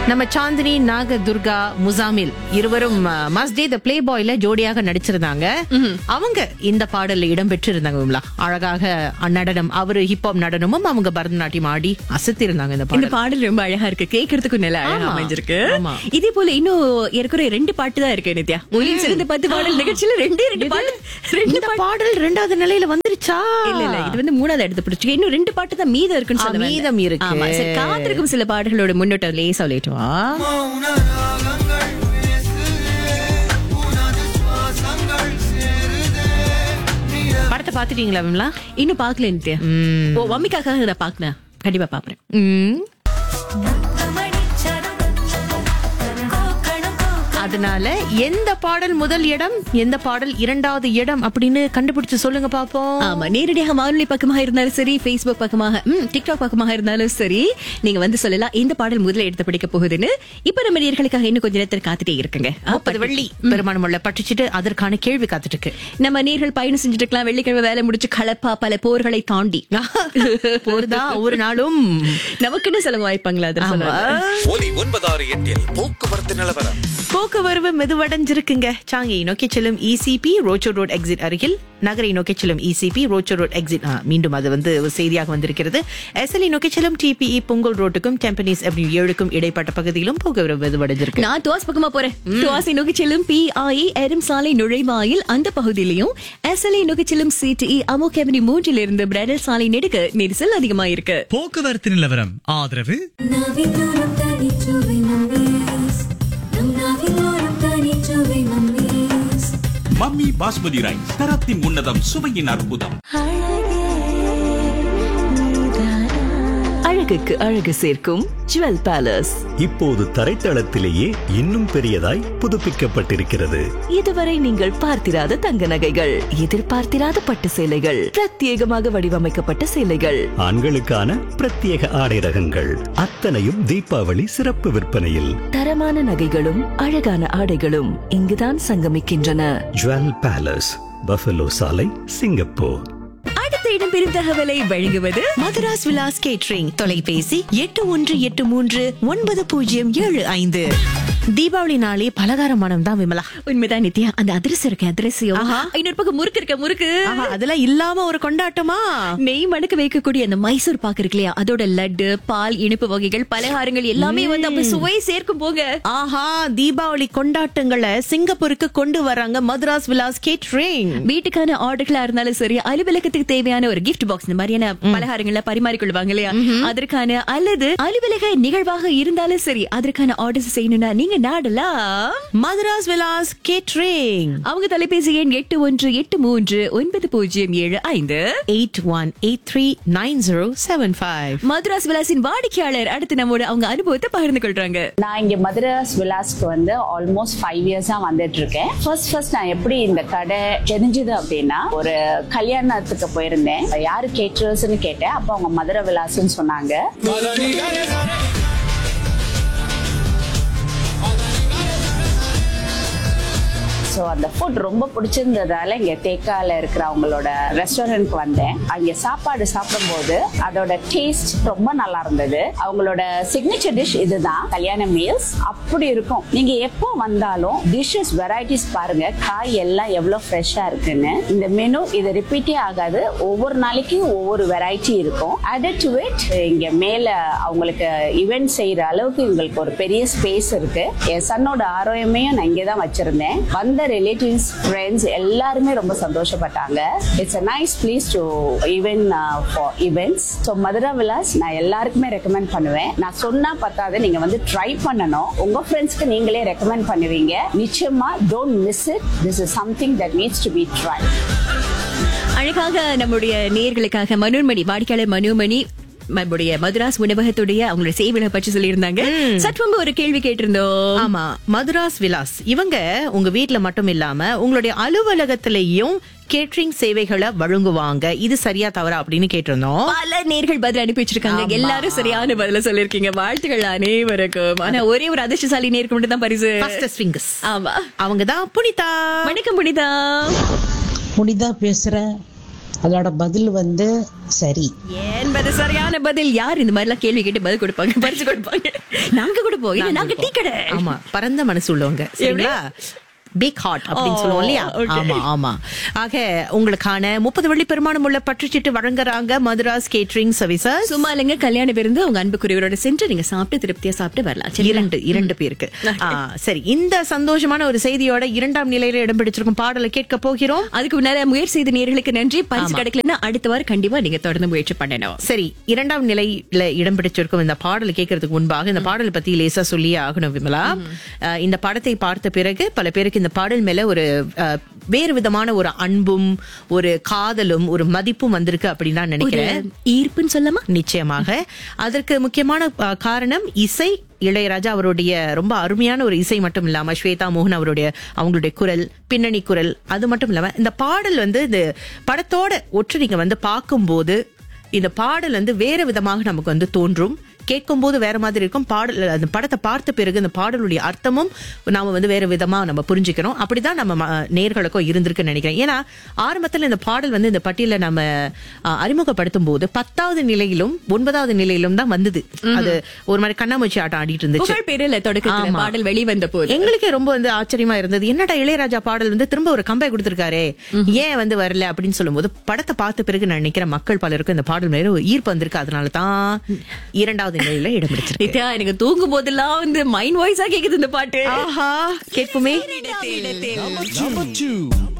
நம்ம சாந்தினி நாக துர்கா முசாமில் இருவரும் மஸ்டே the play பாய்ல ஜோடியாக நடிச்சிருந்தாங்க அவங்க இந்த பாடல்ல இடம் பெற்றிருந்தாங்க விமலா அழகாக நடனம் அவரு ஹிப்ஹாப் நடனமும் அவங்க பரதநாட்டியம் ஆடி அசத்திருந்தாங்க இந்த இந்த பாடல் பாடல் ரொம்ப அழகா இருக்கு கேக்குறதுக்கும் நல்ல அழகா ஆமா. அமைஞ்சிருக்கு ஆமா. இதே போல இன்னும் இருக்கிற ரெண்டு பாட்டு தான் இருக்கு நித்யா முதலில் சிறந்த பத்து பாடல் நிகழ்ச்சியில ரெண்டே ரெண்டு பாட்டு ரெண்டு இந்த பாடல் ரெண்டாவது நிலையில வந்துருச்சா இல்ல இல்ல இது வந்து மூணாவது எடுத்து பிடிச்சிருக்கு இன்னும் ரெண்டு பாட்டு தான் மீதம் இருக்குன்னு ஆ, சொல்ல வந்தேன். மீதம் இருக்கு. ஆமா சரி காத்திருக்கும் சில பாடல்களோட முன்னோட்டம் லேசா சொல்லிட்டு வா படத்தை பாத்துட்டீங்களா விமலா இன்னும் பாக்கல நித்யா ம். ஓ மம்மிக்காக நான் பாக்குறேன் கண்டிப்பா பாக்குறேன் ம். அதனால எந்த பாடல் முதல் இடம் எந்த பாடல் இரண்டாவது இடம் அப்படின்னு கண்டுபிடிச்சு சொல்லுங்க பாப்போம் ஆமா நேரடியாக வானொலி பக்கமாக இருந்தாலும் சரி Facebook பக்கமாக ம், டிக்டாக் பக்கமாக இருந்தாலும் சரி நீங்க வந்து சொல்லலாம் இந்த பாடல் முதல்ல எடுத்து படிக்க போகுதுன்னு இப்ப நம்ம நேர்களுக்காக இன்னும் கொஞ்ச நேரத்தில் காத்துட்டே இருக்குங்க முப்பது வெள்ளி பெருமானம் உள்ள பட்டுச்சிட்டு அதற்கான கேள்வி காத்துட்டு இருக்கு நம்ம நேர்கள் பயணம் செஞ்சுட்டு இருக்கலாம் வெள்ளிக்கிழமை வேலை முடிச்சு கலப்பா பல போர்களை தாண்டி போறதா ஒவ்வொரு நாளும் நமக்குன்னு சில வாய்ப்பாங்களா அதை ஆமா. சொல்லுவாங்க ஒலி ஒன்பதாறு எட்டில் போக்குவரத்து நிலவரம் போக்குவரவு மெதுவடைஞ்சிருக்குங்க சாங்கியை நோக்கி செல்லும் இசிபி ரோச்சோ ரோட் எக்ஸிட் அருகில் நகரை நோக்கி செல்லும் இசிபி ரோச்சோ ரோட் எக்ஸிட் மீண்டும் அது வந்து ஒரு செய்தியாக வந்திருக்கிறது எஸ்எல்இ நோக்கி செல்லும் டிபிஇ பொங்கல் ரோட்டுக்கும் டெம்பனிஸ் அப்படி ஏழுக்கும் இடைப்பட்ட பகுதியிலும் போக்குவரவு மெதுவடைஞ்சிருக்கு நான் துவாஸ் பக்கமா போறேன் துவாசை நோக்கி செல்லும் பிஐஇ எரும் சாலை நுழைவாயில் அந்த பகுதியிலையும் எஸ்எல்இ நோக்கி செல்லும் சிடிஇ அமோகெவனி மூன்றில் இருந்து பிரெடல் சாலை நெடுக்க நெரிசல் அதிகமா இருக்கு போக்குவரத்து நிலவரம் ஆதரவு நாவிலோரம் தனிச்சுவை மம்மீஸ் நம் நாவிலோரம் தனிச்சுவை மம்மீஸ் மம்மி பாஸ்மதி ரைஸ் தரத்தின் உன்னதம் சுவையின் அற்புதம் அழகுக்கு அழகு சேர்க்கும் ஜுவல் பேலஸ் இப்போது தரைத்தளத்திலேயே இன்னும் பெரியதாய் புதுப்பிக்கப்பட்டிருக்கிறது இதுவரை நீங்கள் பார்த்திராத தங்க நகைகள் எதிர்பார்த்திராத பட்டு சேலைகள் பிரத்யேகமாக வடிவமைக்கப்பட்ட சேலைகள் ஆண்களுக்கான பிரத்யேக ஆடை ரகங்கள் அத்தனையும் தீபாவளி சிறப்பு விற்பனையில் தரமான நகைகளும் அழகான ஆடைகளும் இங்குதான் சங்கமிக்கின்றன ஜுவல் பேலஸ் பஃபலோ சாலை சிங்கப்பூர் அடுத்த இடம்பெறும் தகவலை வழங்குவது மதுராஸ் விலாஸ் கேட்ரிங் தொலைபேசி எட்டு ஒன்று எட்டு மூன்று ஒன்பது பூஜ்ஜியம் ஏழு ஐந்து தீபாவளி நாளே பலகார மனம் தான் விமலா உண்மைதான் நித்யா அந்த அதிரசம் இருக்கு அதிரசியம் ஆஹா. இன்னொரு பக்கம் முறுக்கு இருக்க முறுக்கு ஆஹா, அதெல்லாம் இல்லாம ஒரு கொண்டாட்டமா நெய் மணக்க வைக்கக்கூடிய அந்த மைசூர் பாக்கு இருக்கு இல்லையா அதோட லட்டு பால் இனிப்பு வகைகள் பலகாரங்கள் எல்லாமே வந்து அப்ப சுவை சேர்க்கும் போங்க ஆஹா தீபாவளி கொண்டாட்டங்களை சிங்கப்பூருக்கு கொண்டு வராங்க மதுராஸ் விலாஸ் கேட்ரிங் வீட்டுக்கான ஆர்டர்களா இருந்தாலும் சரி அலுவலகத்துக்கு தேவையான ஒரு கிஃப்ட் பாக்ஸ் இந்த மாதிரியான பலகாரங்களை பரிமாறிக்கொள்வாங்க இல்லையா அதற்கான அல்லது அலுவலக நிகழ்வாக இருந்தாலும் சரி அதற்கான ஆர்டர்ஸ் செய்யணும்னா நீங்க நாடலாம் மதுராஸ் விலாஸ் கேட்ரிங் அவங்க தொலைபேசி எண் எட்டு ஒன்று எட்டு மூன்று ஒன்பது பூஜ்ஜியம் ஏழு ஐந்து eight one eight three nine zero seven five Madras விலாசின் வாடிக்கையாளர் அடுத்து நம்மோட அவங்க அனுபவத்தை பகிர்ந்து கொள்றாங்க நான் இங்க மதுராஸ் விலாஸ்க்கு வந்து ஆல்மோஸ்ட் ஃபைவ் இயர்ஸா வந்துட்டு இருக்கேன் ஃபர்ஸ்ட் ஃபர்ஸ்ட் நான் எப்படி இந்த கடை தெரிஞ்சது அப்படின்னா ஒரு கல்யாணத்துக்கு போயிருந்தேன் யாரு கேட்டர்ஸ்னு கேட்டேன் அப்போ அவங்க மதுரை விலாஸ்ன்னு சொன்னாங்க ஸோ அந்த ஃபுட் ரொம்ப பிடிச்சிருந்ததால இங்க தேக்கால இருக்கிற அவங்களோட ரெஸ்டாரண்ட்க்கு வந்தேன் அங்க சாப்பாடு சாப்பிடும்போது அதோட டேஸ்ட் ரொம்ப நல்லா இருந்தது அவங்களோட சிக்னேச்சர் டிஷ் இதுதான் கல்யாண மீல்ஸ் அப்படி இருக்கும் நீங்க எப்போ வந்தாலும் டிஷ்ஷஸ் வெரைட்டிஸ் பாருங்க காய் எல்லாம் எவ்வளவு ஃப்ரெஷ்ஷா இருக்குன்னு இந்த மெனு இது ரிப்பீட்டே ஆகாது ஒவ்வொரு நாளைக்கும் ஒவ்வொரு வெரைட்டி இருக்கும் அடட் டு இட் இங்க மேல அவங்களுக்கு இவெண்ட் செய்யற அளவுக்கு எங்களுக்கு ஒரு பெரிய ஸ்பேஸ் இருக்கு என் சன்னோட ஆரோக்கியமையும் நான் இங்கே தான் வச்சிருந்தேன் வந்த ரிலேட்டிவ்ஸ் ஃப்ரெண்ட்ஸ் எல்லாருமே ரொம்ப சந்தோஷப்பட்டாங்க it's a nice place to event for events so Madura Vilas நான் எல்லாருக்குமே ரெக்கமெண்ட் பண்ணுவேன் நான் சொன்னா பத்தாது நீங்க வந்து ட்ரை பண்ணணும் உங்க ஃப்ரெண்ட்ஸ்க்கு நீங்களே ரெக்கமெண்ட் பண்ணுவீங்க நிச்சயமா don't miss it this is something that needs to be try அழகாக நம்முடைய நேர்களுக்காக மனோன்மணி வாடிக்கையாளர் மனோமணி நம்முடைய மதுராஸ் உணவகத்துடைய அவங்களுடைய சேவைகளை பற்றி சொல்லியிருந்தாங்க சற்று முன்பு ஒரு கேள்வி கேட்டிருந்தோம் ஆமா மதுராஸ் விலாஸ் இவங்க உங்க வீட்ல மட்டும் இல்லாம உங்களுடைய அலுவலகத்திலையும் கேட்டரிங் சேவைகளை வழங்குவாங்க இது சரியா தவறா அப்படின்னு கேட்டிருந்தோம் பல நேர்கள் பதில் அனுப்பி வச்சிருக்காங்க ஆமா. எல்லாரும் சரியான பதில சொல்லிருக்கீங்க வாழ்த்துக்கள் அனைவருக்கும் ஆனா ஒரே ஒரு அதிர்ஷ்டசாலி நேருக்கு மட்டும் தான் பரிசு Fastest fingers. ஆமா அவங்க தான் புனிதா வணக்கம் புனிதா புனிதா பேசுகிறேன் அதோட பதில் வந்து சரி என்பது சரியான பதில் யார் இந்த மாதிரி எல்லாம் கேள்வி கேட்டு பதில் கொடுப்பாங்க பரிசு கொடுப்பாங்க நாங்க கொடுப்போம் இல்ல நாங்க டீ கடை ஆமா பரந்த மனசு உள்ளவங்க சரிங்களா பிக் ஹார்ட் அப்படின்னு ஓ, சொல்லுவோம் இல்லையா okay. ஆமா ஆமா ஆக உங்களுக்கான முப்பது வெள்ளி பெருமானம் உள்ள பற்றுச்சீட்டு வழங்குறாங்க மதுராஸ் கேட்டரிங் சர்வீசஸ் சும்மா இல்லைங்க கல்யாண விருந்து உங்க அன்புக்குரியவரோட சென்று நீங்க சாப்பிட்டு திருப்தியா சாப்பிட்டு வரலாம் சரிங்களா? இரண்டு இரண்டு பேருக்கு ஆ, சரி இந்த சந்தோஷமான ஒரு செய்தியோட இரண்டாம் நிலையில இடம் பிடிச்சிருக்கும் பாடலை கேட்க போகிறோம் அதுக்கு முன்னால முயற்சி செய்த நேர்களுக்கு நன்றி பரிசு ஆமா. கிடைக்கலன்னா அடுத்த வாரம் கண்டிப்பா நீங்க தொடர்ந்து முயற்சி பண்ணணும் சரி இரண்டாம் நிலையில இடம் பிடிச்சிருக்கும் இந்த பாடல் கேட்கறதுக்கு முன்பாக இந்த பாடல் பத்தி லேசா சொல்லியே ஆகணும் விமலா அஹ், இந்த படத்தை பார்த்த பிறகு பல பேருக்கு இந்த பாடல் மேல ஒரு அஹ், வேறு விதமான ஒரு அன்பும் ஒரு காதலும் ஒரு மதிப்பும் வந்திருக்கு அப்படின்னு நான் ஒரு நினைக்கிறேன் ஈர்ப்புன்னு சொல்லமா நிச்சயமாக அதற்கு முக்கியமான அஹ், காரணம் இசை இளையராஜா அவருடைய ரொம்ப அருமையான ஒரு இசை மட்டும் இல்லாம ஸ்வேதா மோகன் அவருடைய அவங்களுடைய குரல் பின்னணி குரல் அது மட்டும் இல்லாம இந்த பாடல் வந்து இந்த படத்தோட ஒற்று நீங்க வந்து பார்க்கும்போது இந்த பாடல் வந்து வேற விதமாக நமக்கு வந்து தோன்றும் கேட்கும்போது வேற மாதிரி இருக்கும் பாடல் அந்த படத்தை பார்த்த பிறகு இந்த பாடலுடைய அர்த்தமும் நாம வந்து வேற விதமா நம்ம புரிஞ்சுக்கிறோம் அப்படிதான் நம்ம ம- நேர்களுக்கும் இருந்திருக்குன்னு நினைக்கிறேன் ஏன்னா ஆரம்பத்துல இந்த பாடல் வந்து இந்த பட்டியல நம்ம அஹ், அறிமுகப்படுத்தும் போது பத்தாவது நிலையிலும் ஒன்பதாவது நிலையிலும் தான் வந்தது அது ஒரு மாதிரி கண்ணாமூச்சி ஆட்டம் ஆடிட்டு இருந்துச்சு புகழ் பேரில் தொடக்கத்துல ஆமா. பாடல் வெளிவந்த போது எங்களுக்கே ரொம்ப வந்து ஆச்சரியமா இருந்தது என்னடா இளையராஜா பாடல் வந்து திரும்ப ஒரு கம்பை கொடுத்திருக்காரே ஏன் வந்து வரல அப்படின்னு சொல்லும்போது படத்தை பார்த்த பிறகு நான் நினைக்கிறேன் மக்கள் பலருக்கும் இந்த பாடல் மேல ஒரு ஈர்ப்பு வந்திருக்கு அதனால தான் இரண்டாவது நிலையில இடம் பிடிச்சிருக்கு நித்யா எனக்கு தூங்கும் போதெல்லாம் வந்து மைண்ட் வாய்ஸா கேக்குது இந்த பாட்டு ஆஹா கேட்போமே இடத்தில். Number two.